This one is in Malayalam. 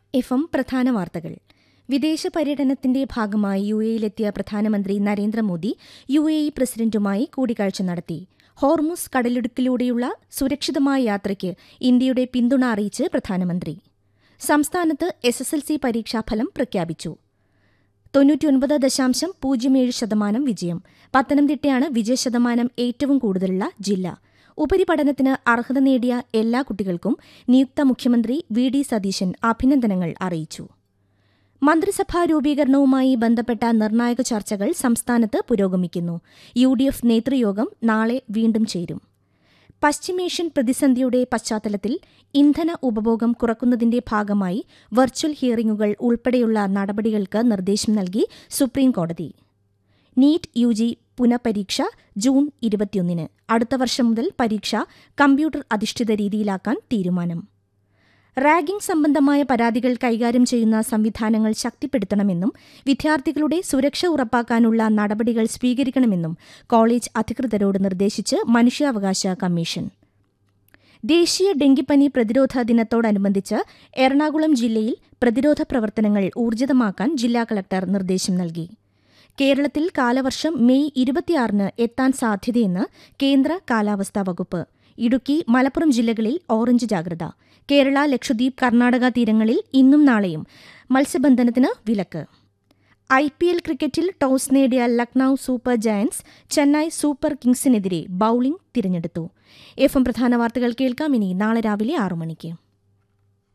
എഫ് എം പ്രധാന വാർത്തകൾ വിദേശ പര്യടനത്തിന്റെ ഭാഗമായി യു എയിലെത്തിയ പ്രധാനമന്ത്രി നരേന്ദ്രമോദി യു എ ഇ പ്രസിഡന്റുമായി കൂടിക്കാഴ്ച നടത്തി ഹോർമുസ് കടലിടുക്കിലൂടെയുള്ള സുരക്ഷിതമായ യാത്രയ്ക്ക് ഇന്ത്യയുടെ പിന്തുണ അറിയിച്ച് പ്രധാനമന്ത്രി സംസ്ഥാനത്ത് എസ് എസ് എൽ സി പരീക്ഷാഫലം പ്രഖ്യാപിച്ചു തൊണ്ണൂറ്റിയൊൻപത് ദശാംശം പൂജ്യം ഏഴ് ശതമാനം വിജയം പത്തനംതിട്ടയാണ് വിജയശതമാനം ഏറ്റവും കൂടുതലുള്ള ജില്ല ഉപരിപഠനത്തിന് അർഹത നേടിയ എല്ലാ കുട്ടികൾക്കും നിയുക്ത മുഖ്യമന്ത്രി വി ഡി സതീശൻ അഭിനന്ദനങ്ങൾ അറിയിച്ചു മന്ത്രിസഭാ രൂപീകരണവുമായി ബന്ധപ്പെട്ട നിർണായക ചർച്ചകൾ സംസ്ഥാനത്ത് പുരോഗമിക്കുന്നു യു ഡി എഫ് നേതൃയോഗം നാളെ വീണ്ടും ചേരും പശ്ചിമേഷ്യൻ പ്രതിസന്ധിയുടെ പശ്ചാത്തലത്തിൽ ഇന്ധന ഉപഭോഗം കുറക്കുന്നതിന്റെ ഭാഗമായി വെർച്വൽ ഹിയറിംഗുകൾ ഉൾപ്പെടെയുള്ള നടപടികൾക്ക് നിർദ്ദേശം നൽകി സുപ്രീംകോടതി നീറ്റ് യു ജി പുനഃപരീക്ഷ ജൂൺ ഇരുപത്തിയൊന്നിന് അടുത്ത വർഷം മുതൽ പരീക്ഷ കമ്പ്യൂട്ടർ അധിഷ്ഠിത രീതിയിലാക്കാൻ തീരുമാനം റാഗിംഗ് സംബന്ധമായ പരാതികൾ കൈകാര്യം ചെയ്യുന്ന സംവിധാനങ്ങൾ ശക്തിപ്പെടുത്തണമെന്നും വിദ്യാർത്ഥികളുടെ സുരക്ഷ ഉറപ്പാക്കാനുള്ള നടപടികൾ സ്വീകരിക്കണമെന്നും കോളേജ് അധികൃതരോട് നിർദ്ദേശിച്ച് മനുഷ്യാവകാശ കമ്മീഷൻ ദേശീയ ഡെങ്കിപ്പനി പ്രതിരോധ ദിനത്തോടനുബന്ധിച്ച് എറണാകുളം ജില്ലയിൽ പ്രതിരോധ പ്രവർത്തനങ്ങൾ ഊർജിതമാക്കാൻ ജില്ലാ കളക്ടർ നിർദ്ദേശം നൽകി കേരളത്തിൽ കാലവർഷം മെയ് ഇരുപത്തിയാറിന് എത്താൻ സാധ്യതയെന്ന് കേന്ദ്ര കാലാവസ്ഥാ വകുപ്പ് ഇടുക്കി മലപ്പുറം ജില്ലകളിൽ ഓറഞ്ച് ജാഗ്രത കേരള ലക്ഷദ്വീപ് കർണാടക തീരങ്ങളിൽ ഇന്നും നാളെയും മത്സ്യബന്ധനത്തിന് വിലക്ക് ഐ പി എൽ ക്രിക്കറ്റിൽ ടോസ് നേടിയ Lucknow Super Giants Chennai Super കിങ്സിനെതിരെ ബൌളിംഗ് തിരഞ്ഞെടുത്തു എഫ് എം പ്രധാന വാർത്തകൾ കേൾക്കാം ഇനി നാളെ രാവിലെ ആറു മണിക്ക്